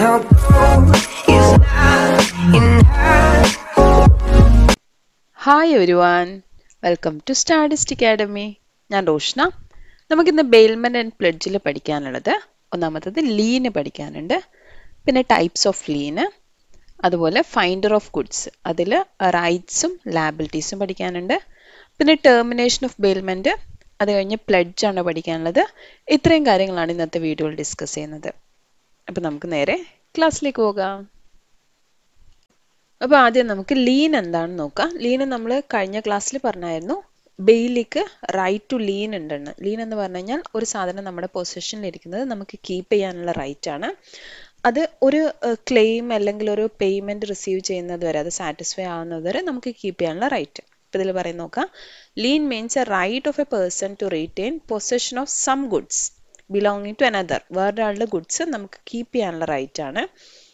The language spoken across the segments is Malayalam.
Now gold is not enough. Hi everyone welcome to സ്റ്റാഡിസ്റ്റ് അക്കാഡമി ഞാൻ റോഷ്ന നമുക്കിന്ന് ബെയിൽമെന്റ് ആൻഡ് പ്ലെഡ്ജിൽ പഠിക്കാനുള്ളത് ഒന്നാമത്തത് ലീന് പഠിക്കാനുണ്ട് പിന്നെ ടൈപ്സ് ഓഫ് ലീന് അതുപോലെ ഫൈൻഡർ ഓഫ് ഗുഡ്സ് അതിൽ റൈറ്റ്സും ലാബിലിറ്റീസും പഠിക്കാനുണ്ട് പിന്നെ ടെർമിനേഷൻ ഓഫ് ബെയിൽമെന്റ് അത് കഴിഞ്ഞ് pledge ആണ് പഠിക്കാനുള്ളത് ഇത്രയും കാര്യങ്ങളാണ് ഇന്നത്തെ വീഡിയോയിൽ ഡിസ്കസ് ചെയ്യുന്നത് അപ്പം നമുക്ക് നേരെ ക്ലാസ്സിലേക്ക് പോകാം അപ്പോൾ ആദ്യം നമുക്ക് ലീൻ എന്താണെന്ന് നോക്കാം ലീൻ നമ്മൾ കഴിഞ്ഞ ക്ലാസ്സിൽ പറഞ്ഞായിരുന്നു ബെയിലിക്ക് റൈറ്റ് ടു ലീൻ ഉണ്ടെന്ന് ലീൻ എന്ന് പറഞ്ഞു കഴിഞ്ഞാൽ ഒരു സാധനം നമ്മുടെ പൊസിഷനിൽ ഇരിക്കുന്നത് നമുക്ക് കീപ്പ് ചെയ്യാനുള്ള റൈറ്റ് ആണ് അത് ഒരു ക്ലെയിം അല്ലെങ്കിൽ ഒരു പേയ്മെന്റ് റിസീവ് ചെയ്യുന്നത് വരെ അത് സാറ്റിസ്ഫൈ ആവുന്നത് വരെ നമുക്ക് കീപ്പ് ചെയ്യാനുള്ള റൈറ്റ് ഇപ്പം ഇതിൽ പറയും നോക്കാം lien means a right of a person to retain position of some goods belonging to another വേറൊരാളുടെ ഗുഡ്സ് നമുക്ക് കീപ്പ് ചെയ്യാനുള്ള റൈറ്റ് ആണ്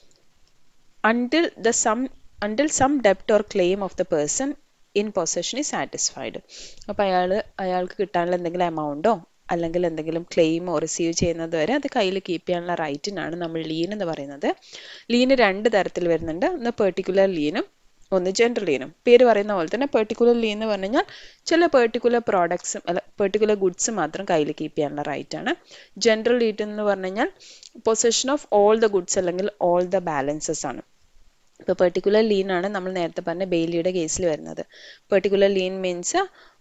until the sum until some debt or claim of the person in possession is satisfied അപ്പോൾ അയാൾ അയാൾക്ക് കിട്ടാനുള്ള എന്തെങ്കിലും എമൗണ്ടോ അല്ലെങ്കിൽ എന്തെങ്കിലും ക്ലെയിമോ റിസീവ് ചെയ്യുന്നത് വരെ അത് കയ്യിൽ കീപ്പ് ചെയ്യാനുള്ള റൈറ്റിനാണ് നമ്മൾ ലീൻ എന്ന് പറയുന്നത് ലീന് രണ്ട് തരത്തിൽ വരുന്നുണ്ട് ഒന്ന് പെർട്ടിക്കുലർ ലീനും ഒന്ന് ജനറൽ ലീനും പേര് പറയുന്ന പോലെ തന്നെ പെർട്ടിക്കുലർ ലീൻ എന്ന് പറഞ്ഞു കഴിഞ്ഞാൽ ചില പെർട്ടിക്കുലർ പ്രോഡക്ട്സും അല്ല പെർട്ടിക്കുലർ ഗുഡ്സ് മാത്രം കയ്യിൽ കീപ്പ് ചെയ്യാനുള്ള റൈറ്റ് ആണ് ജനറൽ ലീൻ എന്ന് പറഞ്ഞു കഴിഞ്ഞാൽ position of all the goods അല്ലെങ്കിൽ ഓൾ ദ ബാലൻസസ് ആണ് ഇപ്പോൾ പെർട്ടിക്കുലർ ലീൻ ആണ് നമ്മൾ നേരത്തെ പറഞ്ഞ ബെയിലിയുടെ കേസിൽ വരുന്നത് particular lien means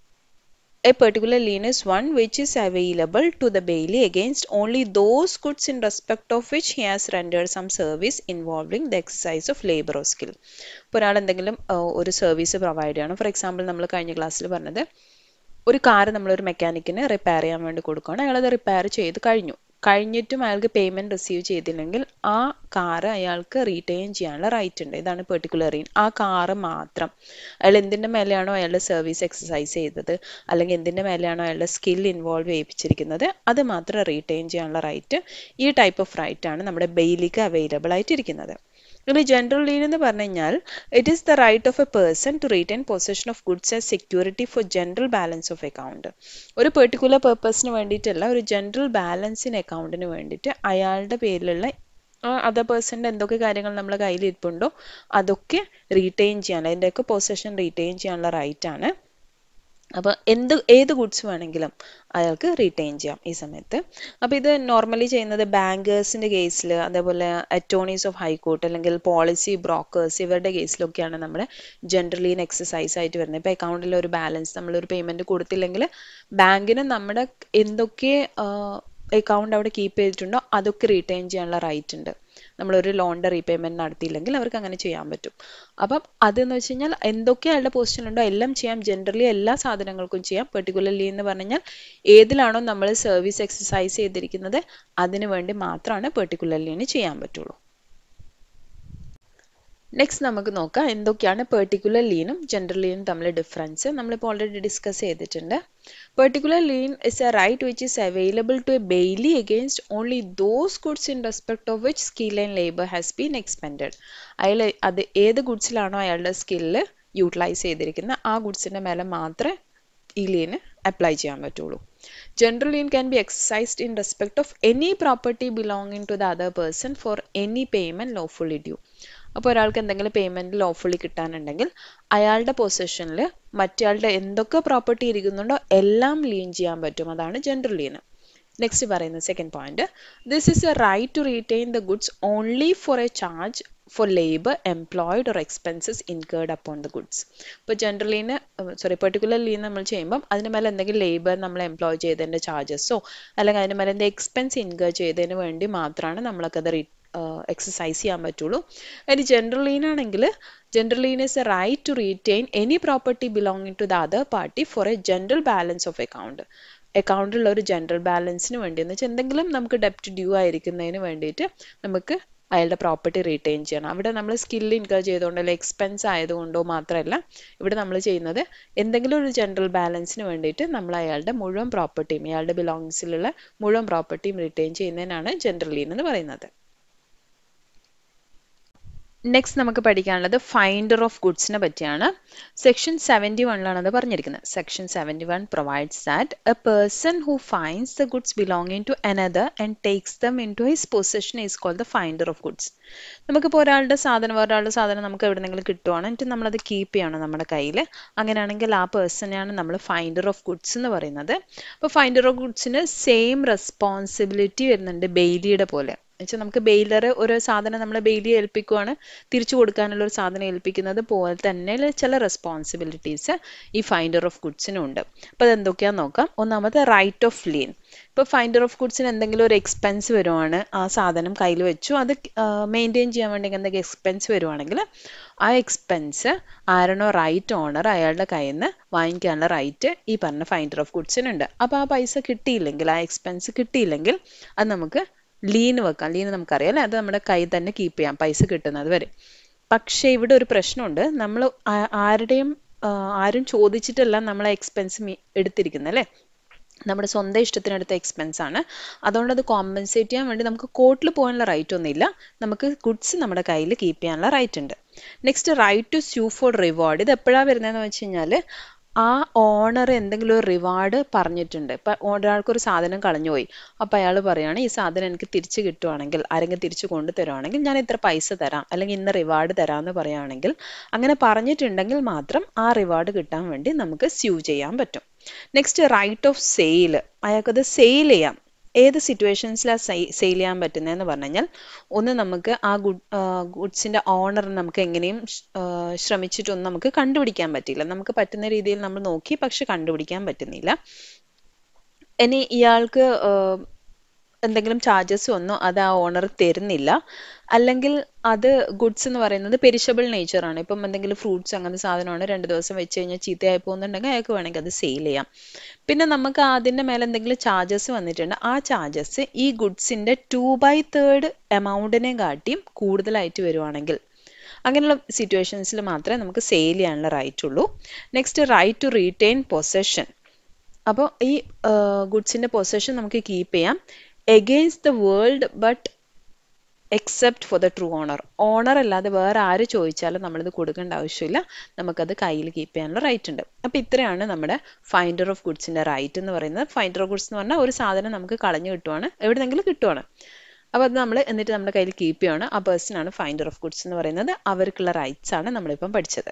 a particular lien is one which is available to the bailee against only those goods in respect of which he has rendered some service involving the exercise of labour or skill ഇപ്പോൾ ഒരാൾ എന്തെങ്കിലും uh, ഒരു സർവീസ് പ്രൊവൈഡ് ചെയ്യണം ഫോർ എക്സാമ്പിൾ നമ്മൾ കഴിഞ്ഞ ക്ലാസ്സിൽ പറഞ്ഞത് ഒരു കാർ നമ്മളൊരു മെക്കാനിക്കിന് റിപ്പയർ ചെയ്യാൻ വേണ്ടി കൊടുക്കുകയാണ് അയാളത് റിപ്പയർ ചെയ്ത് കഴിഞ്ഞു കഴിഞ്ഞിട്ടും അയാൾക്ക് പേയ്മെന്റ് റിസീവ് ചെയ്തില്ലെങ്കിൽ ആ കാറ് അയാൾക്ക് റീറ്റെയിൻ ചെയ്യാനുള്ള റൈറ്റ് ഉണ്ട് ഇതാണ് പെർട്ടിക്കുലർ റീൻ ആ കാറ് മാത്രം അയാൾ എന്തിൻ്റെ മേലെയാണോ അയാളുടെ സർവീസ് എക്സസൈസ് ചെയ്തത് അല്ലെങ്കിൽ എന്തിൻ്റെ മേലെയാണോ അയാളുടെ സ്കിൽ ഇൻവോൾവ് ചെയ്യിപ്പിച്ചിരിക്കുന്നത് അത് മാത്രം റീറ്റെയിൻ ചെയ്യാനുള്ള റൈറ്റ് ഈ ടൈപ്പ് ഓഫ് റൈറ്റ് ആണ് നമ്മുടെ ബെയിലിക്ക് അവൈലബിൾ ആയിട്ടിരിക്കുന്നത് ഇനി ജനറൽ ലീൻ എന്ന് പറഞ്ഞു കഴിഞ്ഞാൽ it is the right of a person to retain position of goods as security for general balance of account ഒരു പെർട്ടിക്കുലർ പേർപ്പസിന് വേണ്ടിയിട്ടല്ല ഒരു ജനറൽ ബാലൻസ് ഇൻ അക്കൗണ്ടിന് വേണ്ടിയിട്ട് അയാളുടെ പേരിലുള്ള അതർ പേഴ്സൻ്റെ എന്തൊക്കെ കാര്യങ്ങൾ നമ്മുടെ കയ്യിൽ ഇരിപ്പുണ്ടോ അതൊക്കെ റീറ്റെയിൻ ചെയ്യാൻ അതിൻ്റെയൊക്കെ പൊസിഷൻ റീറ്റെയിൻ ചെയ്യാനുള്ള റൈറ്റ് ആണ് അപ്പോൾ എന്ത് ഏത് ഗുഡ്സ് വേണമെങ്കിലും അയാൾക്ക് റീറ്റെയിൻ ചെയ്യാം ഈ സമയത്ത് അപ്പോൾ ഇത് നോർമലി ചെയ്യുന്നത് ബാങ്കേഴ്സിൻ്റെ കേസിൽ അതേപോലെ അറ്റോർണീസ് ഓഫ് ഹൈക്കോർട്ട് അല്ലെങ്കിൽ പോളിസി ബ്രോക്കേഴ്സ് ഇവരുടെ കേസിലൊക്കെയാണ് നമ്മുടെ ജനറലി എക്സസൈസ് ആയിട്ട് വരുന്നത് ഇപ്പോൾ അക്കൗണ്ടിൽ ഒരു ബാലൻസ് നമ്മളൊരു പേയ്മെൻറ്റ് കൊടുത്തില്ലെങ്കിൽ ബാങ്കിന് നമ്മുടെ എന്തൊക്കെ അക്കൗണ്ട് അവിടെ കീപ്പ് ചെയ്തിട്ടുണ്ടോ അതൊക്കെ റീറ്റെയിൻ ചെയ്യാനുള്ള റൈറ്റ് ഉണ്ട് നമ്മളൊരു ലോണിൻ്റെ റീപേയ്മെൻറ്റ് നടത്തിയില്ലെങ്കിൽ അവർക്ക് അങ്ങനെ ചെയ്യാൻ പറ്റും അപ്പം അതെന്ന് വെച്ച് കഴിഞ്ഞാൽ എന്തൊക്കെ അയാളുടെ പൊസിഷനിലുണ്ടോ എല്ലാം ചെയ്യാം ജനറലി എല്ലാ സാധനങ്ങൾക്കും ചെയ്യാം പെർട്ടിക്കുലർലി എന്ന് പറഞ്ഞു കഴിഞ്ഞാൽ ഏതിലാണോ നമ്മൾ സർവീസ് എക്സസൈസ് ചെയ്തിരിക്കുന്നത് അതിന് വേണ്ടി മാത്രമാണ് പെർട്ടിക്കുലർലി ചെയ്യാൻ പറ്റുള്ളൂ നെക്സ്റ്റ് നമുക്ക് നോക്കാം എന്തൊക്കെയാണ് പെർട്ടിക്കുലർ ലീനും ജനറൽ ലീനും തമ്മിൽ ഡിഫറൻസ് നമ്മളിപ്പോൾ ഓൾറെഡി ഡിസ്കസ് ചെയ്തിട്ടുണ്ട് particular lien is a right which is available to a bailee against only those goods in respect of which skill and labour has been expended അയാൾ അത് ഏത് ഗുഡ്സിലാണോ അയാളുടെ സ്കില്ല് യൂട്ടിലൈസ് ചെയ്തിരിക്കുന്നത് ആ ഗുഡ്സിൻ്റെ മേലെ മാത്രമേ ഈ ലീന് അപ്ലൈ ചെയ്യാൻ പറ്റുള്ളൂ general lien can be exercised in respect of any property belonging to the other person for any payment lawfully due അപ്പോൾ ഒരാൾക്ക് എന്തെങ്കിലും പേയ്മെന്റ് ലോഫുള്ളി കിട്ടാനുണ്ടെങ്കിൽ അയാളുടെ പൊസിഷനിൽ മറ്റയാളുടെ എന്തൊക്കെ പ്രോപ്പർട്ടി ഇരിക്കുന്നുണ്ടോ എല്ലാം ലീൻ ചെയ്യാൻ പറ്റും അതാണ് ജനറൽ ലീൻ നെക്സ്റ്റ് പറയുന്നത് second point this is a right to retain the goods only for a charge for labour employed or expenses incurred upon the goods ഇപ്പോൾ ജനറൽ ലീന് സോറി പെർട്ടിക്കുലർ ലീൻ നമ്മൾ ചെയ്യുമ്പം അതിന് മേലെ എന്തെങ്കിലും ലേബർ നമ്മൾ എംപ്ലോയ് ചെയ്തതിൻ്റെ ചാർജസോ അല്ലെങ്കിൽ അതിന് മേലെ എന്തെങ്കിലും എക്സ്പെൻസ് ഇൻകർ ചെയ്തതിന് വേണ്ടി മാത്രമാണ് നമ്മളൊക്കെ അത് എക്സസൈസ് ചെയ്യാൻ പറ്റുള്ളൂ അതിന് ജനറൽ ലീൻ ആണെങ്കിൽ general lien is a right to retain any property belonging to the other party for a general balance of account അക്കൗണ്ടിലുള്ള ഒരു ജനറൽ ബാലൻസിന് വേണ്ടി എന്ന് വെച്ചാൽ എന്തെങ്കിലും നമുക്ക് ഡെപ്റ്റ് ഡ്യൂ ആയിരിക്കുന്നതിന് വേണ്ടിയിട്ട് നമുക്ക് അയാളുടെ പ്രോപ്പർട്ടി റീറ്റെയിൻ ചെയ്യണം അവിടെ നമ്മൾ സ്കിൽ ഇൻകർ ചെയ്തുകൊണ്ടോ അല്ലെങ്കിൽ എക്സ്പെൻസ് ആയതുകൊണ്ടോ മാത്രമല്ല ഇവിടെ നമ്മൾ ചെയ്യുന്നത് എന്തെങ്കിലും ഒരു ജനറൽ ബാലൻസിന് വേണ്ടിയിട്ട് നമ്മൾ അയാളുടെ മുഴുവൻ പ്രോപ്പർട്ടിയും അയാളുടെ ബിലോങ്സിലുള്ള മുഴുവൻ പ്രോപ്പർട്ടിയും റിട്ടേൺ ചെയ്യുന്നതിനാണ് ജനറൽ ലീൻ എന്ന് പറയുന്നത് നെക്സ്റ്റ് നമുക്ക് പഠിക്കാനുള്ളത് ഫൈൻഡർ ഓഫ് ഗുഡ്സിനെ പറ്റിയാണ് സെക്ഷൻ സെവൻറ്റി വണ്ണിലാണ് അത് പറഞ്ഞിരിക്കുന്നത് section seventy one provides that a person who finds the goods belonging to another and takes them into his position is called the finder of goods നമുക്കിപ്പോൾ ഒരാളുടെ സാധനം ഒരാളുടെ സാധനം നമുക്ക് എവിടെന്നെങ്കിലും കിട്ടുവാണ് എന്നിട്ട് നമ്മളത് കീപ്പ് ചെയ്യണം നമ്മുടെ കയ്യിൽ അങ്ങനെയാണെങ്കിൽ ആ പേഴ്സണെയാണ് നമ്മൾ ഫൈൻഡർ ഓഫ് ഗുഡ്സ് എന്ന് പറയുന്നത് അപ്പോൾ ഫൈൻഡർ ഓഫ് ഗുഡ്സിന് സെയിം റെസ്പോൺസിബിലിറ്റി വരുന്നുണ്ട് ബെയിലിയുടെ പോലെ വെച്ചാൽ നമുക്ക് ബെയിലർ ഒരു സാധനം നമ്മളെ ബെയിലി ഏൽപ്പിക്കുവാണ് തിരിച്ചു കൊടുക്കാനുള്ള ഒരു സാധനം ഏൽപ്പിക്കുന്നത് പോലെ തന്നെ ചില റെസ്പോൺസിബിലിറ്റീസ് ഈ ഫൈൻഡർ ഓഫ് ഗുഡ്സിനും ഉണ്ട് അപ്പോൾ അതെന്തൊക്കെയാണെന്ന് നോക്കാം ഒന്നാമത് റൈറ്റ് ഓഫ് ലീൻ ഇപ്പോൾ ഫൈൻഡർ ഓഫ് ഗുഡ്സിന് എന്തെങ്കിലും ഒരു എക്സ്പെൻസ് വരുവാണ് ആ സാധനം കയ്യിൽ വെച്ചു അത് മെയിൻറ്റെയിൻ ചെയ്യാൻ വേണ്ടി എന്തെങ്കിലും എക്സ്പെൻസ് വരുവാണെങ്കിൽ ആ എക്സ്പെൻസ് ആരാണോ റൈറ്റ് ഓണർ അയാളുടെ കയ്യിൽ നിന്ന് വാങ്ങിക്കാനുള്ള റൈറ്റ് ഈ പറഞ്ഞ ഫൈൻഡർ ഓഫ് ഗുഡ്സിനുണ്ട് അപ്പോൾ ആ പൈസ കിട്ടിയില്ലെങ്കിൽ ആ എക്സ്പെൻസ് കിട്ടിയില്ലെങ്കിൽ അത് നമുക്ക് ലീൻ വെക്കാം ലീൻ നമുക്കറിയാം അല്ലേ അത് നമ്മുടെ കയ്യിൽ തന്നെ കീപ്പ് ചെയ്യാം പൈസ കിട്ടുന്നത് വരെ പക്ഷേ ഇവിടെ ഒരു പ്രശ്നമുണ്ട് നമ്മൾ ആരുടെയും ആരും ചോദിച്ചിട്ടല്ല നമ്മൾ എക്സ്പെൻസ് എടുത്തിരിക്കുന്നത് അല്ലേ നമ്മുടെ സ്വന്തം ഇഷ്ടത്തിനെടുത്ത എക്സ്പെൻസ് ആണ് അതുകൊണ്ട് അത് കോമ്പൻസേറ്റ് ചെയ്യാൻ വേണ്ടി നമുക്ക് കോർട്ടിൽ പോകാനുള്ള റൈറ്റ് ഒന്നുമില്ല നമുക്ക് ഗുഡ്സ് നമ്മുടെ കയ്യിൽ കീപ്പ് ചെയ്യാനുള്ള റൈറ്റ് ഉണ്ട് next right to sue for reward ഇത് എപ്പോഴാണ് വരുന്നതെന്ന് വെച്ച് കഴിഞ്ഞാൽ ആ ഓണർ എന്തെങ്കിലും ഒരു റിവാർഡ് പറഞ്ഞിട്ടുണ്ട് ഇപ്പം ഒരാൾക്കൊരു സാധനം കളഞ്ഞുപോയി അപ്പോൾ അയാൾ പറയുകയാണ് ഈ സാധനം എനിക്ക് തിരിച്ച് കിട്ടുവാണെങ്കിൽ ആരെങ്കിലും തിരിച്ച് കൊണ്ടു തരുവാണെങ്കിൽ ഞാൻ ഇത്ര പൈസ തരാം അല്ലെങ്കിൽ ഇന്ന റിവാർഡ് തരാമെന്ന് പറയുകയാണെങ്കിൽ അങ്ങനെ പറഞ്ഞിട്ടുണ്ടെങ്കിൽ മാത്രം ആ റിവാർഡ് കിട്ടാൻ വേണ്ടി നമുക്ക് സ്യൂ ചെയ്യാൻ പറ്റും നെക്സ്റ്റ് റൈറ്റ് ഓഫ് സെയിൽ അയാൾക്കത് സെയിൽ ചെയ്യാം ഏത് സിറ്റുവേഷൻസിലാണ് സെയിൽ ചെയ്യാൻ പറ്റുന്നതെന്ന് പറഞ്ഞു കഴിഞ്ഞാൽ ഒന്ന് നമുക്ക് ആ ഗുഡ് ഗുഡ്സിൻ്റെ ഓണർ നമുക്ക് എങ്ങനെയും ശ്രമിച്ചിട്ടൊന്നും നമുക്ക് കണ്ടുപിടിക്കാൻ പറ്റില്ല നമുക്ക് പറ്റുന്ന രീതിയിൽ നമ്മൾ നോക്കി പക്ഷെ കണ്ടുപിടിക്കാൻ പറ്റുന്നില്ല ഇനി ഇയാൾക്ക് എന്തെങ്കിലും ചാർജസ് വന്നോ അത് ആ ഓണർ തരുന്നില്ല അല്ലെങ്കിൽ അത് ഗുഡ്സ് എന്ന് പറയുന്നത് പെരിഷബിൾ നേച്ചറാണ് ഇപ്പം എന്തെങ്കിലും ഫ്രൂട്ട്സ് അങ്ങനത്തെ സാധനമാണ് രണ്ട് ദിവസം വെച്ച് കഴിഞ്ഞാൽ ചീത്തയായി പോകുന്നുണ്ടെങ്കിൽ അയാൾക്ക് വേണമെങ്കിൽ അത് സെയിൽ ചെയ്യാം പിന്നെ നമുക്ക് അതിൻ്റെ മേലെ എന്തെങ്കിലും ചാർജസ് വന്നിട്ടുണ്ട് ആ ചാർജസ് ഈ ഗുഡ്സിൻ്റെ ടു ബൈ തേർഡ് എമൗണ്ടിനെ കാട്ടിയും കൂടുതലായിട്ട് വരുവാണെങ്കിൽ അങ്ങനെയുള്ള സിറ്റുവേഷൻസിൽ മാത്രമേ നമുക്ക് സെയിൽ ചെയ്യാനുള്ള റൈറ്റ് ഉള്ളൂ next right to retain possession അപ്പോൾ ഈ ഗുഡ്സിൻ്റെ പൊസഷൻ നമുക്ക് കീപ്പ് ചെയ്യാം against the world but except for the true owner owner അല്ലാതെ വേറെ ആര് ചോദിച്ചാലും നമ്മളിത് കൊടുക്കേണ്ട ആവശ്യമില്ല നമുക്കത് കയ്യിൽ കീപ്പ് ചെയ്യാനുള്ള റൈറ്റ് ഉണ്ട് അപ്പോൾ ഇത്രയാണ് നമ്മുടെ ഫൈൻഡർ ഓഫ് ഗുഡ്സിൻ്റെ റൈറ്റ് എന്ന് പറയുന്നത് ഫൈൻഡർ ഓഫ് ഗുഡ്സ് എന്ന് പറഞ്ഞാൽ ഒരു സാധനം നമുക്ക് കളഞ്ഞു കിട്ടുവാണ് എവിടെന്നെങ്കിലും കിട്ടുവാണ് അപ്പോൾ അത് നമ്മൾ എന്നിട്ട് നമ്മുടെ കയ്യിൽ കീപ്പ് ചെയ്യുകയാണ് ആ പേഴ്സൺ ആണ് ഫൈൻഡർ ഓഫ് ഗുഡ്സ് എന്ന് പറയുന്നത് അവർക്കുള്ള റൈറ്റ്സ് ആണ് നമ്മളിപ്പം പഠിച്ചത്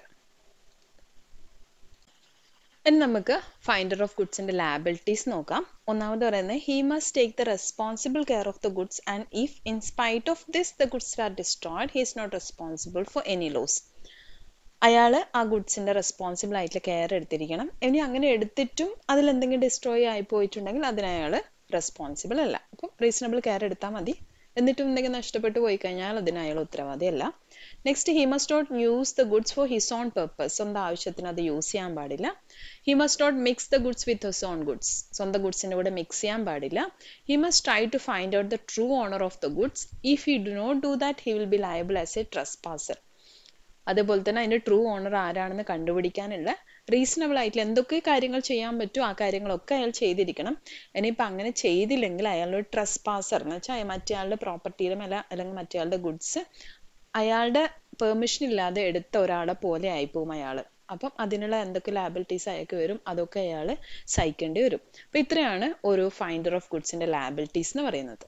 ഇനി നമുക്ക് ഫൈൻഡർ ഓഫ് ഗുഡ്സിന്റെ ലാബിലിറ്റീസ് നോക്കാം ഒന്നാമത് പറയുന്നത് he must take the responsible care of the goods and if in spite of this the goods are destroyed he is not responsible for any loss അയാൾ ആ ഗുഡ്സിന്റെ റെസ്പോൺസിബിൾ ആയിട്ടുള്ള കെയർ എടുത്തിരിക്കണം ഇനി അങ്ങനെ എടുത്തിട്ടും അതിൽ എന്തെങ്കിലും ഡിസ്ട്രോയ് ആയി പോയിട്ടുണ്ടെങ്കിൽ അതിന് അയാൾ റെസ്പോൺസിബിൾ അല്ല അപ്പം റീസണബിൾ കെയർ എടുത്താൽ മതി എന്നിട്ടും എന്തെങ്കിലും നഷ്ടപ്പെട്ടു പോയി കഴിഞ്ഞാൽ അതിന് അയാൾ ഉത്തരവാദിയല്ല next he must not use the goods for his own purpose സ്വന്തം ആവശ്യത്തിന് അത് യൂസ് ചെയ്യാൻ പാടില്ല he must not mix the goods with his own goods സ്വന്തം ഗുഡ്സിൻ്റെ കൂടെ മിക്സ് ചെയ്യാൻ പാടില്ല he must try to find out the true owner of the goods if he do not do that he will be liable as a trespasser അതുപോലെ തന്നെ അതിൻ്റെ ട്രൂ ഓണർ ആരാണെന്ന് കണ്ടുപിടിക്കാനുള്ള റീസണബിൾ ആയിട്ടുള്ള എന്തൊക്കെ കാര്യങ്ങൾ ചെയ്യാൻ പറ്റുമോ ആ കാര്യങ്ങളൊക്കെ അയാൾ ചെയ്തിരിക്കണം ഇനിയിപ്പോൾ അങ്ങനെ ചെയ്തില്ലെങ്കിൽ അയാളൊരു ട്രസ് പാസർ എന്ന് വെച്ചാൽ മറ്റേയാളുടെ പ്രോപ്പർട്ടിയുടെ മേലെ അല്ലെങ്കിൽ മറ്റേയാളുടെ ഗുഡ്സ് അയാളുടെ പെർമിഷൻ ഇല്ലാതെ എടുത്ത ഒരാളെ പോലെ ആയിപ്പോവും അയാൾ അപ്പം അതിനുള്ള എന്തൊക്കെ ലാബിലിറ്റീസ് അയാൾക്ക് വരും അതൊക്കെ അയാൾ സഹിക്കേണ്ടി വരും അപ്പം ഇത്രയാണ് ഒരു ഫൈൻഡർ ഓഫ് ഗുഡ്സിന്റെ ലാബിലിറ്റീസ് എന്ന് പറയുന്നത്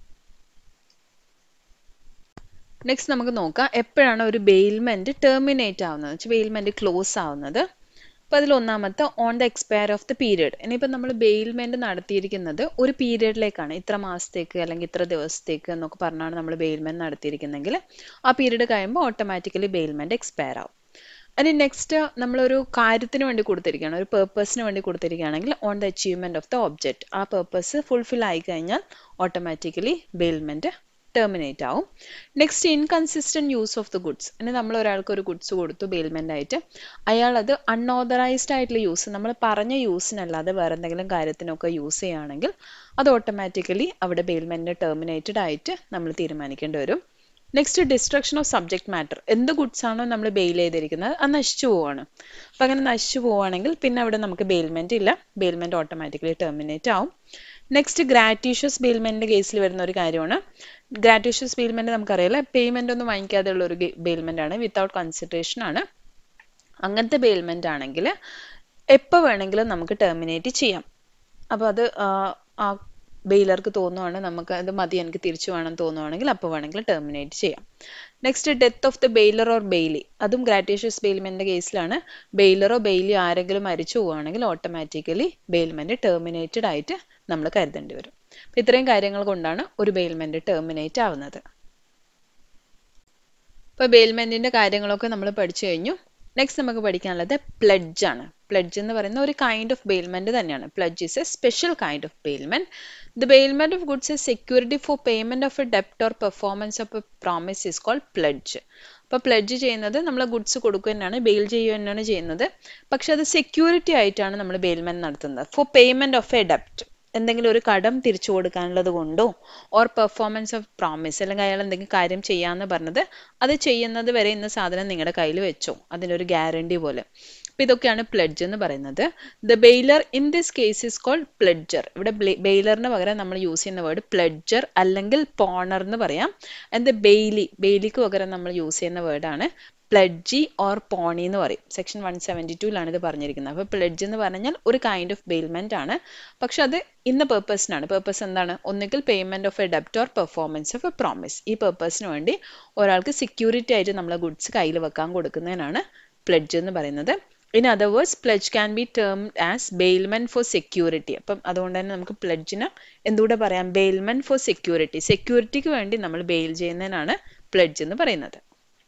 നെക്സ്റ്റ് നമുക്ക് നോക്കാം എപ്പോഴാണ് ഒരു ബെയിൽമെന്റ് ടെർമിനേറ്റ് ആവുന്നത് വെച്ചാൽ ബെയിൽമെന്റ് ക്ലോസ് ആവുന്നത് അപ്പോൾ അതിൽ ഒന്നാമത്തെ on the expire of the period ഇനിയിപ്പോൾ നമ്മൾ ബെയിൽമെന്റ് നടത്തിയിരിക്കുന്നത് ഒരു പീരിയഡിലേക്കാണ് ഇത്ര മാസത്തേക്ക് അല്ലെങ്കിൽ ഇത്ര ദിവസത്തേക്ക് എന്നൊക്കെ പറഞ്ഞാണ് നമ്മൾ ബെയിൽമെന്റ് നടത്തിയിരിക്കുന്നെങ്കിൽ ആ പീരീഡ് കഴിയുമ്പോൾ ഓട്ടോമാറ്റിക്കലി ബെയിൽമെന്റ് എക്സ്പയർ ആവും ഇനി നെക്സ്റ്റ് നമ്മളൊരു കാര്യത്തിന് വേണ്ടി കൊടുത്തിരിക്കുകയാണ് ഒരു പേർപ്പസിന് വേണ്ടി കൊടുത്തിരിക്കുകയാണെങ്കിൽ on the achievement of the object ആ പേർപ്പസ് ഫുൾഫിൽ ആയി കഴിഞ്ഞാൽ ഓട്ടോമാറ്റിക്കലി ബെയിൽമെന്റ് ടെർമിനേറ്റ് ആവും next inconsistent use of the goods ഇനി നമ്മൾ ഒരാൾക്ക് ഒരു ഗുഡ്സ് കൊടുത്തു ബെയിൽമെന്റ് ആയിട്ട് അയാൾ അത് അൺഓതറൈസ്ഡ് ആയിട്ടുള്ള യൂസ് നമ്മൾ പറഞ്ഞ യൂസിനല്ലാതെ വേറെ എന്തെങ്കിലും കാര്യത്തിനൊക്കെ യൂസ് ചെയ്യുകയാണെങ്കിൽ അത് ഓട്ടോമാറ്റിക്കലി അവിടെ ബെയിൽമെന്റ് ടെർമിനേറ്റഡ് ആയിട്ട് നമ്മൾ തീരുമാനിക്കേണ്ടി വരും next destruction of subject matter എന്ത് ഗുഡ്സ് ആണോ നമ്മൾ ബെയിൽ ചെയ്തിരിക്കുന്നത് അത് നശിച്ചു പോവാണ് അപ്പം അങ്ങനെ നശിച്ചു പോവുകയാണെങ്കിൽ പിന്നെ അവിടെ നമുക്ക് ബെയിൽമെന്റ് ഇല്ല ബെയിൽമെന്റ് ഓട്ടോമാറ്റിക്കലി ടെർമിനേറ്റ് ആവും നെക്സ്റ്റ് ഗ്രാറ്റീഷ്യസ് ബെയിൽമെൻറ്റിൻ്റെ കേസിൽ വരുന്ന ഒരു കാര്യമാണ് ഗ്രാറ്റീഷ്യസ് ബെയിൽമെൻറ്റ് നമുക്കറിയാലോ പേയ്മെൻ്റ് ഒന്നും വാങ്ങിക്കാതെ ഉള്ള ഒരു ബെയിൽമെൻ്റ് ആണ് വിത്തൗട്ട് കൺസിഡറേഷൻ ആണ് അങ്ങനത്തെ ബെയിൽമെൻ്റ് ആണെങ്കിൽ എപ്പോൾ വേണമെങ്കിലും നമുക്ക് ടെർമിനേറ്റ് ചെയ്യാം അപ്പോൾ അത് ആ ബെയിലർക്ക് തോന്നുവാണ് നമുക്ക് അത് മതി എനിക്ക് തിരിച്ചു വേണം തോന്നുവാണെങ്കിൽ അപ്പോൾ വേണമെങ്കിൽ ടെർമിനേറ്റ് ചെയ്യാം next death of the bailor or bailee അതും ഗ്രാറ്റീഷ്യസ് ബെയിൽമെൻറ്റിൻ്റെ കേസിലാണ് ബെയിലറോ ബെയിലിയോ ആരെങ്കിലും മരിച്ചു പോവുകയാണെങ്കിൽ ഓട്ടോമാറ്റിക്കലി ബെയിൽമെൻറ്റ് ടെർമിനേറ്റഡ് ആയിട്ട് നമ്മൾ കരുതേണ്ടി വരും അപ്പോൾ ഇത്രയും കാര്യങ്ങൾ കൊണ്ടാണ് ഒരു ബെയിൽമെൻറ്റ് ടെർമിനേറ്റ് ആവുന്നത് ഇപ്പോൾ ബെയിൽമെൻറ്റിൻ്റെ കാര്യങ്ങളൊക്കെ നമ്മൾ പഠിച്ചു കഴിഞ്ഞു നെക്സ്റ്റ് നമുക്ക് പഠിക്കാനുള്ളത് പ്ലഡ്ജ് ആണ് പ്ലഡ്ജ് എന്ന് പറയുന്ന ഒരു കൈൻഡ് ഓഫ് ബെയിൽമെന്റ് തന്നെയാണ് pledge is a special kind of bailment the bailment of goods a security for payment of a ഡെപ്റ്റ് or performance of a promise is called pledge അപ്പോൾ പ്ലഡ്ജ് ചെയ്യുന്നത് നമ്മൾ ഗുഡ്സ് കൊടുക്കുക തന്നെയാണ് ബെയിൽ ചെയ്യുക തന്നെയാണ് ചെയ്യുന്നത് പക്ഷെ അത് സെക്യൂരിറ്റി ആയിട്ടാണ് നമ്മൾ ബെയിൽമെന്റ് നടത്തുന്നത് ഫോർ പേയ്മെന്റ് ഓഫ് എ ഡെപ്റ്റ് എന്തെങ്കിലും ഒരു കടം തിരിച്ചു കൊടുക്കാനുള്ളത് കൊണ്ടോ ഓർ പെർഫോമൻസ് ഓഫ് പ്രോമിസ് അല്ലെങ്കിൽ അയാൾ എന്തെങ്കിലും കാര്യം ചെയ്യാന്ന് പറഞ്ഞത് അത് ചെയ്യുന്നത് വരെ ഇന്ന സാധനം നിങ്ങളുടെ കയ്യിൽ വെച്ചോ അതിനൊരു ഗ്യാരണ്ടി പോലെ അപ്പൊ ഇതൊക്കെയാണ് പ്ലഡ്ജ് എന്ന് പറയുന്നത് the bailor in this case is called pledger ഇവിടെ ബെയിലറിന് പകരം നമ്മൾ യൂസ് ചെയ്യുന്ന വേർഡ് പ്ലഡ്ജർ അല്ലെങ്കിൽ പോണർ എന്ന് പറയാം ആൻഡ് ദ ബെയിലി ബെയിലിക്ക് പകരം നമ്മൾ യൂസ് ചെയ്യുന്ന വേർഡാണ് പ്ലഡ്ജി ഓർ പോണി എന്ന് പറയും സെക്ഷൻ വൺ സെവൻറ്റി ടൂലാണ് ഇത് പറഞ്ഞിരിക്കുന്നത് അപ്പോൾ പ്ലഡ്ജ് എന്ന് പറഞ്ഞാൽ ഒരു കൈൻഡ് ഓഫ് ബെയിൽമെന്റ് ആണ് പക്ഷെ അത് ഇന്ന പേർപ്പസിനാണ് പേർപ്പസ് എന്താണ് ഒന്നുകിൽ പേയ്മെന്റ് ഓഫ് എ ഡെപ്റ്റ് or performance of a promise ഈ പേർപ്പസിന് വേണ്ടി ഒരാൾക്ക് സെക്യൂരിറ്റി ആയിട്ട് നമ്മളെ ഗുഡ്സ് കയ്യിൽ വെക്കാൻ കൊടുക്കുന്നതിനാണ് പ്ലഡ്ജ് എന്ന് പറയുന്നത് in other words pledge can be term as bailment for security അപ്പം അതുകൊണ്ട് തന്നെ നമുക്ക് പ്ലഡ്ജിന് എന്തുകൂടെ പറയാം ബെയിൽമെന്റ് ഫോർ സെക്യൂരിറ്റി സെക്യൂരിറ്റിക്ക് വേണ്ടി നമ്മൾ ബെയിൽ ചെയ്യുന്നതിനാണ് പ്ലഡ്ജ് എന്ന് പറയുന്നത്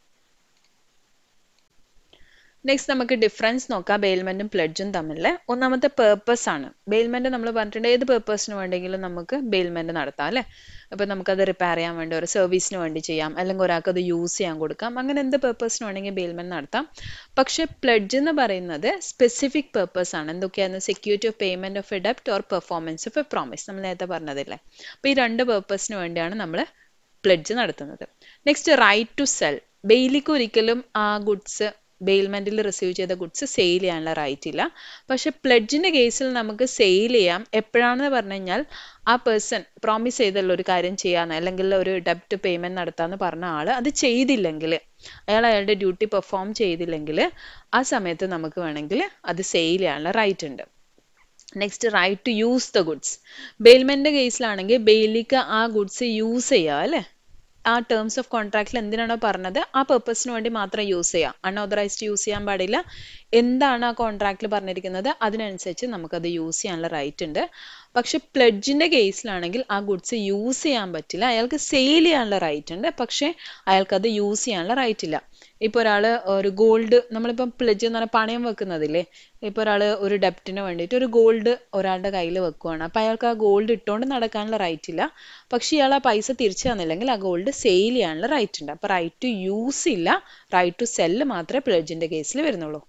നെക്സ്റ്റ് നമുക്ക് ഡിഫറൻസ് നോക്കാം ബെയിൽമെന്റും പ്ലഡ്ജും തമ്മിൽ ഒന്നാമത്തെ പേർപ്പസ് ആണ് ബെയിൽമെന്റ് നമ്മൾ പറഞ്ഞിട്ടുണ്ട് ഏത് പേർപ്പസിന് വേണ്ടെങ്കിലും നമുക്ക് ബെയിൽമെന്റ് നടത്താം അല്ലേ അപ്പൊ നമുക്കത് റിപ്പയർ ചെയ്യാൻ വേണ്ടി ഒരു സർവീസിന് വേണ്ടി ചെയ്യാം അല്ലെങ്കിൽ ഒരാൾക്ക് അത് യൂസ് ചെയ്യാൻ കൊടുക്കാം അങ്ങനെ എന്ത് പേർപ്പസിന് വേണമെങ്കിൽ ബെയിൽമെന്റ് നടത്താം പക്ഷെ പ്ലഡ്ജ് എന്ന് പറയുന്നത് സ്പെസിഫിക് പേർപ്പസ് ആണ് എന്തൊക്കെയാണ് security of payment of a ഡെപ്റ്റ് or performance of a promise നമ്മൾ നേരത്തെ പറഞ്ഞതില്ലേ അപ്പൊ ഈ രണ്ട് പേർപ്പസിന് വേണ്ടിയാണ് നമ്മൾ പ്ലഡ്ജ് നടത്തുന്നത് നെക്സ്റ്റ് റൈറ്റ് ടു സെൽ ബെയിലിക്ക് ഒരിക്കലും ആ ഗുഡ്സ് ബെയിൽമെന്റിൽ റിസീവ് ചെയ്ത ഗുഡ്സ് സെയിൽ ചെയ്യാനുള്ള റൈറ്റ് ഇല്ല പക്ഷെ പ്ലഡ്ജിന്റെ കേസിൽ നമുക്ക് സെയിൽ ചെയ്യാം എപ്പോഴാണെന്ന് പറഞ്ഞു കഴിഞ്ഞാൽ ആ പേഴ്സൺ പ്രോമിസ് ചെയ്തുള്ള ഒരു കാര്യം ചെയ്യാന്ന് അല്ലെങ്കിൽ ഒരു ഡെപ്റ്റ് പേയ്മെന്റ് നടത്താന്ന് പറഞ്ഞ ആള് അത് ചെയ്തില്ലെങ്കിൽ അയാൾ അയാളുടെ ഡ്യൂട്ടി പെർഫോം ചെയ്തില്ലെങ്കിൽ ആ സമയത്ത് നമുക്ക് വേണമെങ്കിൽ അത് സെയിൽ ചെയ്യാനുള്ള റൈറ്റ് ഉണ്ട് next right to use the goods bailment കേസിലാണെങ്കിൽ ബെയിലിക്ക് ആ ഗുഡ്സ് യൂസ് ചെയ്യാം അല്ലേ ആ ടേംസ് ഓഫ് കോൺട്രാക്റ്റിൽ എന്തിനാണോ പറഞ്ഞത് ആ പെർപ്പസിന് വേണ്ടി മാത്രം യൂസ് ചെയ്യാം അൺഓതറൈസ്ഡ് യൂസ് ചെയ്യാൻ പാടില്ല എന്താണ് ആ കോൺട്രാക്റ്റിൽ പറഞ്ഞിരിക്കുന്നത് അതിനനുസരിച്ച് നമുക്കത് യൂസ് ചെയ്യാനുള്ള റൈറ്റ് ഉണ്ട് പക്ഷെ പ്ലഡ്ജിന്റെ കേസിലാണെങ്കിൽ ആ ഗുഡ്സ് യൂസ് ചെയ്യാൻ പറ്റില്ല അയാൾക്ക് സെയിൽ ചെയ്യാനുള്ള റൈറ്റ് ഉണ്ട് പക്ഷെ അയാൾക്കത് യൂസ് ചെയ്യാനുള്ള റൈറ്റ് ഇല്ല ഇപ്പൊ ഒരാള് ഒരു ഗോൾഡ് നമ്മളിപ്പം പ്ലഡ്ജ് എന്ന് പറഞ്ഞാൽ പണയം വെക്കുന്നതില്ലേ ഇപ്പൊ ഒരാള് ഒരു ഡെപ്റ്റിന് വേണ്ടിയിട്ട് ഒരു ഗോൾഡ് ഒരാളുടെ കയ്യിൽ വെക്കുവാണ് അപ്പൊ അയാൾക്ക് ആ ഗോൾഡ് ഇട്ടുകൊണ്ട് നടക്കാനുള്ള റൈറ്റ് ഇല്ല പക്ഷെ ഇയാൾ ആ പൈസ തിരിച്ചു തന്നില്ലെങ്കിൽ ആ ഗോൾഡ് സെയിൽ ചെയ്യാനുള്ള റൈറ്റ് ഉണ്ട് അപ്പൊ റൈറ്റ് ടു യൂസ് ഇല്ല റൈറ്റ് ടു സെല്ല് മാത്രമേ പ്ലഡ്ജിന്റെ കേസിൽ വരുന്നുള്ളൂ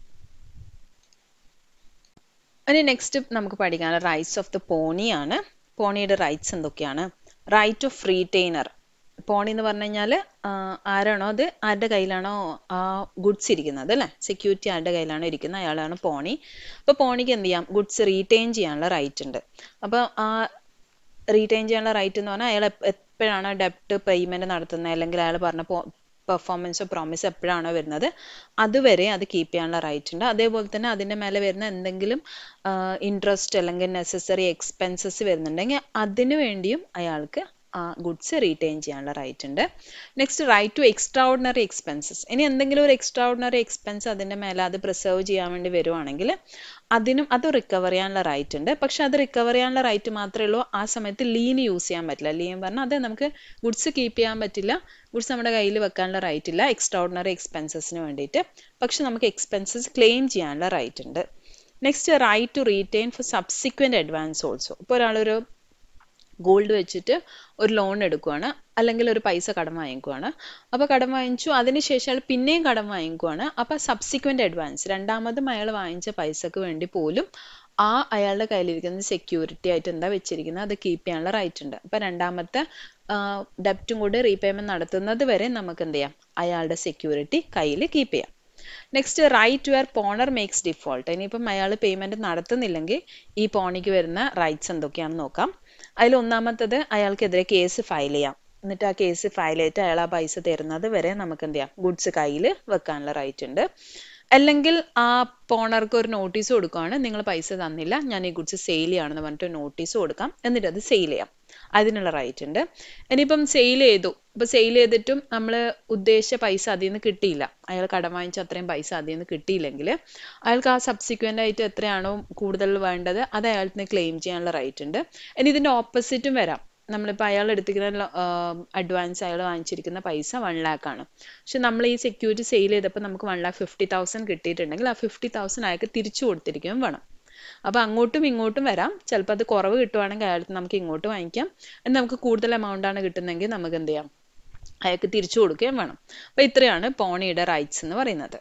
ഇനി നെക്സ്റ്റ് നമുക്ക് പഠിക്കാനുള്ള റൈറ്റ്സ് ഓഫ് ദ പോണി ആണ് പോണിയുടെ റൈറ്റ്സ് എന്തൊക്കെയാണ് റൈറ്റ് ഓഫ് റീറ്റെയിനർ പോണി എന്ന് പറഞ്ഞു കഴിഞ്ഞാൽ ആരാണോ അത് ആരുടെ കയ്യിലാണോ ആ ഗുഡ്സ് ഇരിക്കുന്നത് അല്ലേ സെക്യൂരിറ്റി ആരുടെ കയ്യിലാണോ ഇരിക്കുന്നത് അയാളാണ് പോണി അപ്പോൾ പോണിക്ക് എന്ത് ചെയ്യാം ഗുഡ്സ് റീറ്റെയിൻ ചെയ്യാനുള്ള റൈറ്റ് ഉണ്ട് അപ്പോൾ ആ റീറ്റെയിൻ ചെയ്യാനുള്ള റൈറ്റ് എന്ന് പറഞ്ഞാൽ അയാൾ എപ്പോഴാണോ ഡെപ്റ്റ് പേയ്മെന്റ് നടത്തുന്നത് അല്ലെങ്കിൽ അയാൾ പറഞ്ഞ പെർഫോമൻസോ പ്രോമിസ് എപ്പോഴാണോ വരുന്നത് അതുവരെ അത് കീപ്പ് ചെയ്യാനുള്ള റൈറ്റ് ഉണ്ട് അതേപോലെ തന്നെ അതിൻ്റെ മേലെ വരുന്ന എന്തെങ്കിലും ഇൻട്രസ്റ്റ് അല്ലെങ്കിൽ നെസസറി എക്സ്പെൻസസ് വരുന്നുണ്ടെങ്കിൽ അതിനു വേണ്ടിയും അയാൾക്ക് ആ ഗുഡ്സ് റീറ്റെയിൻ ചെയ്യാനുള്ള റൈറ്റ് ഉണ്ട് next right to extraordinary expenses ഇനി എന്തെങ്കിലും ഒരു എക്സ്ട്രാ ഓർഡിനറി എക്സ്പെൻസ് അതിൻ്റെ മേലെ അത് പ്രിസർവ് ചെയ്യാൻ വേണ്ടി വരുവാണെങ്കിൽ അതിനും അത് റിക്കവർ ചെയ്യാനുള്ള റൈറ്റ് ഉണ്ട് പക്ഷെ അത് റിക്കവർ ചെയ്യാനുള്ള റൈറ്റ് മാത്രമേ ഉള്ളൂ ആ സമയത്ത് ലീൻ യൂസ് ചെയ്യാൻ പറ്റില്ല ലീൻ പറഞ്ഞാൽ അത് നമുക്ക് ഗുഡ്സ് കീപ്പ് ചെയ്യാൻ പറ്റില്ല ഗുഡ്സ് നമ്മുടെ കയ്യിൽ വെക്കാനുള്ള റൈറ്റ് ഇല്ല എക്സ്ട്രാ ഓർഡിനറി എക്സ്പെൻസസിന് വേണ്ടിയിട്ട് പക്ഷെ നമുക്ക് എക്സ്പെൻസസ് ക്ലെയിം ചെയ്യാനുള്ള റൈറ്റ് ഉണ്ട് next right to retain for subsequent advance also ഇപ്പോൾ ഒരാളൊരു ഗോൾഡ് വെച്ചിട്ട് ഒരു ലോൺ എടുക്കുവാണ് അല്ലെങ്കിൽ ഒരു പൈസ കടം വാങ്ങിക്കുവാണ് അപ്പോൾ കടം വാങ്ങിച്ചു അതിനുശേഷം അയാൾ പിന്നെയും കടം വാങ്ങിക്കുവാണ് അപ്പോൾ സബ്സിക്വന്റ് അഡ്വാൻസ് രണ്ടാമതും അയാൾ വാങ്ങിച്ച പൈസക്ക് വേണ്ടി പോലും ആ അയാളുടെ കയ്യിലിരിക്കുന്ന സെക്യൂരിറ്റി ആയിട്ട് എന്താ വെച്ചിരിക്കുന്നത് അത് കീപ്പ് ചെയ്യാനുള്ള റൈറ്റ് ഉണ്ട് അപ്പം രണ്ടാമത്തെ ഡെപ്റ്റും കൂടി റീപേയ്മെന്റ് നടത്തുന്നത് വരെ നമുക്ക് എന്ത് ചെയ്യാം അയാളുടെ സെക്യൂരിറ്റി കയ്യിൽ കീപ്പ് ചെയ്യാം next right where pawnor makes default ഇനിയിപ്പം അയാൾ പേയ്മെന്റ് നടത്തുന്നില്ലെങ്കിൽ ഈ പോണിക്ക് വരുന്ന റൈറ്റ്സ് എന്തൊക്കെയാണെന്ന് നോക്കാം അതിൽ ഒന്നാമത്തത് അയാൾക്കെതിരെ കേസ് ഫയൽ ചെയ്യാം എന്നിട്ട് ആ കേസ് ഫയൽ ചെയ്തിട്ട് അയാൾ ആ പൈസ തരുന്നത് വരെ നമുക്ക് എന്ത് ചെയ്യാം ഗുഡ്സ് കയ്യിൽ വെക്കാനുള്ള റൈറ്റ് ഉണ്ട് അല്ലെങ്കിൽ ആ പോണർക്ക് ഒരു നോട്ടീസ് കൊടുക്കുകയാണ് നിങ്ങൾ പൈസ തന്നില്ല ഞാൻ ഈ ഗുഡ്സ് സെയിൽ ചെയ്യാണെന്ന് പറഞ്ഞിട്ട് നോട്ടീസ് കൊടുക്കാം എന്നിട്ട് അത് സെയിൽ ചെയ്യാം അതിനുള്ള റൈറ്റ് ഉണ്ട് ഇനിയിപ്പം സെയിൽ ചെയ്തു ഇപ്പൊ സെയിൽ ചെയ്തിട്ടും നമ്മൾ ഉദ്ദേശിച്ച പൈസ അതിൽ നിന്ന് കിട്ടിയില്ല അയാൾ കടം വാങ്ങിച്ച അത്രയും പൈസ അതിൽ നിന്ന് കിട്ടിയില്ലെങ്കിൽ അയാൾക്ക് ആ സബ്സിക്വൻ്റ് ആയിട്ട് എത്രയാണോ കൂടുതൽ വേണ്ടത് അത് അയാൾക്ക് നിന്ന് ക്ലെയിം ചെയ്യാനുള്ള റൈറ്റ് ഉണ്ട് ഇനി ഇതിന്റെ ഓപ്പോസിറ്റും വരാം നമ്മളിപ്പോൾ അയാൾ എടുത്തിരിക്കുന്ന അഡ്വാൻസ് അയാൾ വാങ്ങിച്ചിരിക്കുന്ന പൈസ വൺ ലാക്ക് ആണ് പക്ഷെ നമ്മൾ ഈ സെക്യൂരിറ്റി സെയിൽ ചെയ്തപ്പോൾ നമുക്ക് വൺ ലാക്ക് ഫിഫ്റ്റി തൗസൻഡ് കിട്ടിയിട്ടുണ്ടെങ്കിൽ ആ ഫിഫ്റ്റി തൗസൻഡ് അയാൾക്ക് തിരിച്ചു കൊടുത്തിരിക്കുകയും വേണം അപ്പോൾ അങ്ങോട്ടും ഇങ്ങോട്ടും വരാം ചിലപ്പോൾ അത് കുറവ് കിട്ടുവാണെങ്കിൽ അയാൾക്ക് നമുക്ക് ഇങ്ങോട്ട് വാങ്ങിക്കാം and നമുക്ക് കൂടുതൽ എമൗണ്ട് ആണ് കിട്ടുന്നതെങ്കിൽ നമുക്ക് എന്ത് ചെയ്യാം അയാൾക്ക് തിരിച്ചു കൊടുക്കുകയും വേണം അപ്പോൾ ഇത്രയാണ് പോണിയുടെ റൈറ്റ്സ് എന്ന് പറയുന്നത്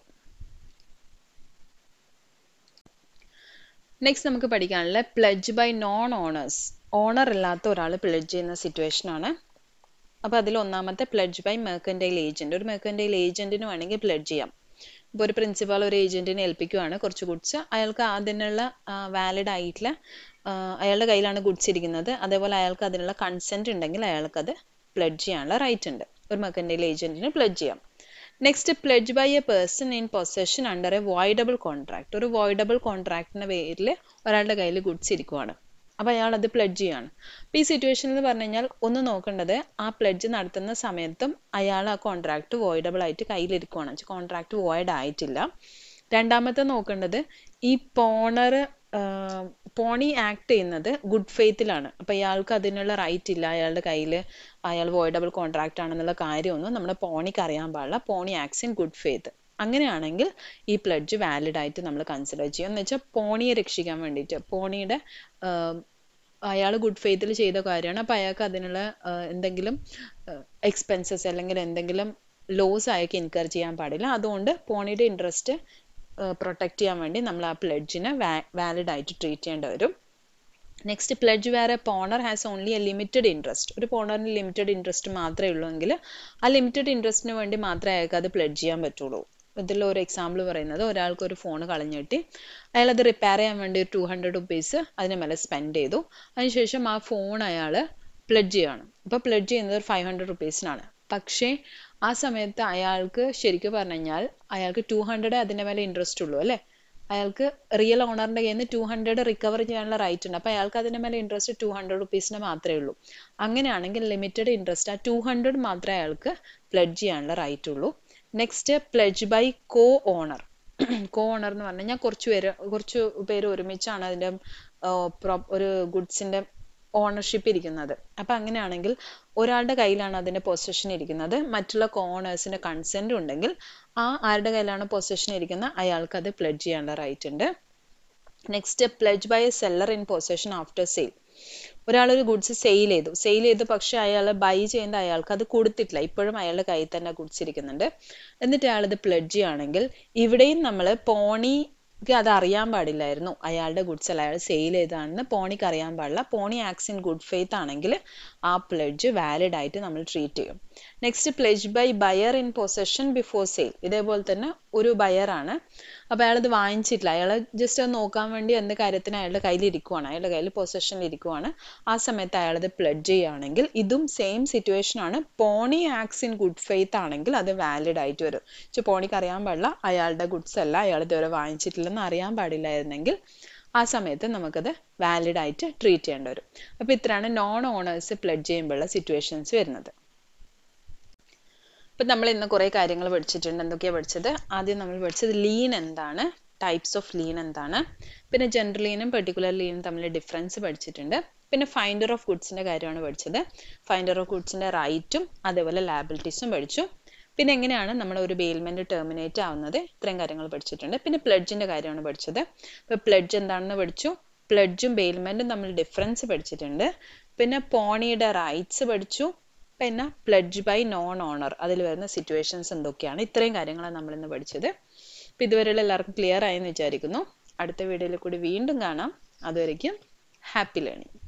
നെക്സ്റ്റ് നമുക്ക് പഠിക്കാനുള്ള pledge by non owners owner ഇല്ലാത്ത ഒരാൾ പ്ലഡ്ജ് ചെയ്യുന്ന സിറ്റുവേഷൻ ആണ് അപ്പോൾ അതിൽ ഒന്നാമത്തെ പ്ലഡ്ജ് ബൈ മെർക്കൻറ്റൈൽ ഏജന്റ് ഒരു മെർക്കൻറ്റൈൽ ഏജന്റിന് വേണമെങ്കിൽ പ്ലഡ്ജ് ചെയ്യാം ഇപ്പോൾ ഒരു പ്രിൻസിപ്പാൾ ഒരു ഏജന്റിനെ ഏൽപ്പിക്കുവാണ് കുറച്ച് ഗുഡ്സ് അയാൾക്ക് അതിനുള്ള വാലിഡ് ആയിട്ടുള്ള ആ, അയാളുടെ കയ്യിലാണ് ഗുഡ്സ് ഇരിക്കുന്നത് അതേപോലെ അയാൾക്ക് അതിനുള്ള കൺസെന്റ് ഉണ്ടെങ്കിൽ അയാൾക്കത് പ്ലഡ്ജ് ചെയ്യാനുള്ള റൈറ്റ് ഉണ്ട് ഒരു മെർക്കൻറ്റൈൽ ഏജന്റിന് പ്ലഡ്ജ് ചെയ്യാം next pledge by a person in possession under a voidable contract ഒരു വോയിഡബിൾ കോൺട്രാക്ടിന്റെ പേരിൽ ഒരാളുടെ കയ്യിൽ ഗുഡ്സ് ഇരിക്കുവാണ് അപ്പൊ അയാൾ അത് പ്ലഡ്ജ് ചെയ്യാണ് അപ്പൊ ഈ സിറ്റുവേഷൻ എന്ന് പറഞ്ഞു കഴിഞ്ഞാൽ ഒന്ന് നോക്കേണ്ടത് ആ പ്ലഡ്ജ് നടത്തുന്ന സമയത്തും അയാൾ ആ കോൺട്രാക്ട് വോയിഡബിൾ ആയിട്ട് കയ്യിലിരിക്കുവാണ് കോൺട്രാക്ട് വോയിഡ് ആയിട്ടില്ല രണ്ടാമത്തെ നോക്കേണ്ടത് ഈ പോണർ പോണി ആക്ട് ചെയ്യുന്നത് ഗുഡ് ഫെയ്ത്തിലാണ് അപ്പൊ ഇയാൾക്ക് അതിനുള്ള റൈറ്റ് ഇല്ല അയാളുടെ കയ്യിൽ അയാൾ വോയിഡബിൾ കോൺട്രാക്ട് ആണെന്നുള്ള കാര്യമൊന്നും നമ്മുടെ പോണിക്ക് അറിയാൻ പാടില്ല pawnee acts in good faith അങ്ങനെയാണെങ്കിൽ ഈ പ്ലഡ്ജ് വാലിഡ് ആയിട്ട് നമ്മൾ കൺസിഡർ ചെയ്യും എന്ന് വെച്ചാൽ പോണിയെ രക്ഷിക്കാൻ വേണ്ടിയിട്ട് പോണിയുടെ അയാൾ ഗുഡ് ഫെയ്ത്തിൽ ചെയ്ത കാര്യമാണ് അപ്പം അയാൾക്ക് അതിനുള്ള ആ, എന്തെങ്കിലും എക്സ്പെൻസസ് അല്ലെങ്കിൽ എന്തെങ്കിലും ലോസ് അയാൾക്ക് ഇൻകർ ചെയ്യാൻ പാടില്ല അതുകൊണ്ട് പോണിയുടെ ഇൻട്രസ്റ്റ് പ്രൊട്ടക്ട് ചെയ്യാൻ വേണ്ടി നമ്മൾ ആ പ്ലഡ്ജിനെ വാലിഡ് ആയിട്ട് ട്രീറ്റ് ചെയ്യേണ്ടി വരും നെക്സ്റ്റ് പ്ലഡ്ജ് വേറെ pawnor has only a limited interest ഒരു പോണറിന് ലിമിറ്റഡ് ഇൻട്രസ്റ്റ് മാത്രമേ ഉള്ളൂ എങ്കിൽ ആ ലിമിറ്റഡ് ഇൻട്രസ്റ്റിന് വേണ്ടി മാത്രമേ അയാൾക്ക് അത് പ്ലഡ്ജ് ചെയ്യാൻ പറ്റുള്ളൂ ഇതിൽ ഒരു എക്സാമ്പിൾ പറയുന്നത് ഒരാൾക്ക് ഒരു ഫോൺ കളഞ്ഞു കിട്ടി അയാൾ അത് റിപ്പയർ ചെയ്യാൻ വേണ്ടി ഒരു ടു ഹൺഡ്രഡ് റുപ്പീസ് അതിന് മേലെ സ്പെൻഡ് ചെയ്തു അതിനുശേഷം ആ ഫോൺ അയാൾ പ്ലഡ്ജ് ചെയ്യാണ് അപ്പോൾ പ്ലഡ്ജ് ചെയ്യുന്നത് ഒരു ഫൈവ് ഹൺഡ്രഡ് റുപ്പീസിനാണ് പക്ഷേ ആ സമയത്ത് അയാൾക്ക് ശരിക്കും പറഞ്ഞു കഴിഞ്ഞാൽ അയാൾക്ക് ടു ഹൺഡ്രഡ് അതിൻ്റെ മേലെ ഇൻട്രസ്റ്റ് ഉള്ളൂ അല്ലേ അയാൾക്ക് റിയൽ ഓണറിന്റെ കയ്യിൽ നിന്ന് ടു ഹൺഡ്രഡ് റിക്കവർ ചെയ്യാനുള്ള റൈറ്റ് ഉണ്ട് അപ്പൊ അയാൾക്ക് അതിന്റെ മേലെ ഇൻട്രസ്റ്റ് ടു ഹൺഡ്രഡ് റുപ്പീസിന് മാത്രമേ ഉള്ളൂ അങ്ങനെയാണെങ്കിൽ ലിമിറ്റഡ് ഇൻട്രസ്റ്റ് ആ ടു ഹൺഡ്രഡ് മാത്രമേ അയാൾക്ക് പ്ലഡ്ജ് ചെയ്യാനുള്ള റൈറ്റ് ഉള്ളൂ next pledge by co owner co owner എന്ന് പറഞ്ഞു കഴിഞ്ഞാൽ കുറച്ച് പേര് കുറച്ച് പേര് ഒരുമിച്ചാണ് അതിന്റെ ആ, പ്രോ- ഒരു ഗുഡ്സിന്റെ ഓണർഷിപ്പ് ഇരിക്കുന്നത് അപ്പൊ അങ്ങനെയാണെങ്കിൽ ഒരാളുടെ കയ്യിലാണ് അതിന്റെ പൊസിഷൻ ഇരിക്കുന്നത് മറ്റുള്ള കോണേഴ്സിന്റെ കൺസെന്റ് ഉണ്ടെങ്കിൽ ആ ആരുടെ കയ്യിലാണ് പൊസിഷൻ ഇരിക്കുന്നത് അയാൾക്ക് അത് പ്ലഡ്ജ് ചെയ്യാനുള്ള റൈറ്റ് ഉണ്ട് next pledge by a seller in position after sale ഒരാൾ ഒരു ഗുഡ്സ് സെയിൽ ചെയ്തു സെയിൽ ചെയ്തു പക്ഷെ അയാൾ ബൈ ചെയ്യേണ്ട അയാൾക്ക് അത് കൊടുത്തിട്ടില്ല ഇപ്പോഴും അയാളുടെ കയ്യിൽ തന്നെ ഗുഡ്സ് ഇരിക്കുന്നുണ്ട് എന്നിട്ട് അയാൾ ഇത് പ്ലഡ്ജ് ചെയ്യുകയാണെങ്കിൽ ഇവിടെയും നമ്മൾ പോണിക്ക് അത് അറിയാൻ പാടില്ലായിരുന്നു അയാളുടെ ഗുഡ്സ് അല്ല അയാൾ സെയിൽ ചെയ്തതാണെന്ന് പോണിക്ക് അറിയാൻ പാടില്ല pawnee acts in good faith ആണെങ്കിൽ ആ പ്ലഡ്ജ് വാലിഡ് ആയിട്ട് നമ്മൾ ട്രീറ്റ് ചെയ്യും next pledge by buyer in possession before sale ഇതേപോലെ തന്നെ ഒരു ബയർ ആണ് അപ്പൊ അയാൾ ഇത് വാങ്ങിച്ചിട്ടില്ല അയാൾ ജസ്റ്റ് അത് നോക്കാൻ വേണ്ടി എന്ത് കാര്യത്തിന് അയാളുടെ കയ്യിൽ ഇരിക്കുവാണ് അയാളുടെ കയ്യിൽ പൊസഷനിൽ ഇരിക്കുവാണ് ആ സമയത്ത് അയാൾ ഇത് പ്ലഡ്ജ് ചെയ്യുകയാണെങ്കിൽ ഇതും സെയിം സിറ്റുവേഷൻ ആണ് pawnee acts in good faith ആണെങ്കിൽ അത് വാലിഡ് ആയിട്ട് വരും പക്ഷെ പോണിക്ക് അറിയാൻ പാടില്ല അയാളുടെ ഗുഡ്സ് അല്ല അയാൾ ഇതുവരെ വാങ്ങിച്ചിട്ടില്ലെന്ന് അറിയാൻ പാടില്ലായിരുന്നെങ്കിൽ ആ സമയത്ത് നമുക്കത് വാലിഡ് ആയിട്ട് ട്രീറ്റ് ചെയ്യേണ്ടി വരും അപ്പൊ ഇത്രയാണ് നോൺ ഓണേഴ്സ് പ്ലഡ്ജ് ചെയ്യുമ്പോഴുള്ള സിറ്റുവേഷൻസ് വരുന്നത് ഇപ്പൊ നമ്മൾ ഇന്ന് കുറെ കാര്യങ്ങൾ പഠിച്ചിട്ടുണ്ട് എന്തൊക്കെയാ പഠിച്ചത് ആദ്യം നമ്മൾ പഠിച്ചത് ലീൻ എന്താണ് ടൈപ്സ് ഓഫ് ലീൻ എന്താണ് പിന്നെ ജനറൽ ലീനും പെർട്ടിക്കുലർ ലീനും തമ്മിൽ ഡിഫറൻസ് പഠിച്ചിട്ടുണ്ട് പിന്നെ ഫൈൻഡർ ഓഫ് ഗുഡ്സിന്റെ കാര്യമാണ് പഠിച്ചത് ഫൈൻഡർ ഓഫ് ഗുഡ്സിന്റെ റൈറ്റും അതേപോലെ ലാബിലിറ്റീസും പഠിച്ചു പിന്നെ എങ്ങനെയാണ് നമ്മൾ ഒരു ബെയിൽമെന്റ് ടെർമിനേറ്റ് ആവുന്നത് ഇത്രയും കാര്യങ്ങൾ പഠിച്ചിട്ടുണ്ട് പിന്നെ പ്ലഡ്ജിന്റെ കാര്യമാണ് പഠിച്ചത് ഇപ്പൊ പ്ലഡ്ജ് എന്താണെന്ന് പഠിച്ചു പ്ലഡ്ജും ബെയിൽമെന്റും തമ്മിൽ ഡിഫറൻസ് പഠിച്ചിട്ടുണ്ട് പിന്നെ പോണിയുടെ റൈറ്റ്സ് പഠിച്ചു പിന്നെ പ്ലഡ്ജ് ബൈ നോൺ ഓണർ അതിൽ വരുന്ന സിറ്റുവേഷൻസ് എന്തൊക്കെയാണ് ഇത്രയും കാര്യങ്ങളാണ് നമ്മൾ ഇന്ന് പഠിച്ചത് അപ്പൊ ഇതുവരെയുള്ള എല്ലാവർക്കും ക്ലിയർ ആയെന്ന് വിചാരിക്കുന്നു അടുത്ത വീഡിയോയിൽ കൂടി വീണ്ടും കാണാം അതുവരയ്ക്കും ഹാപ്പി ലേണിംഗ്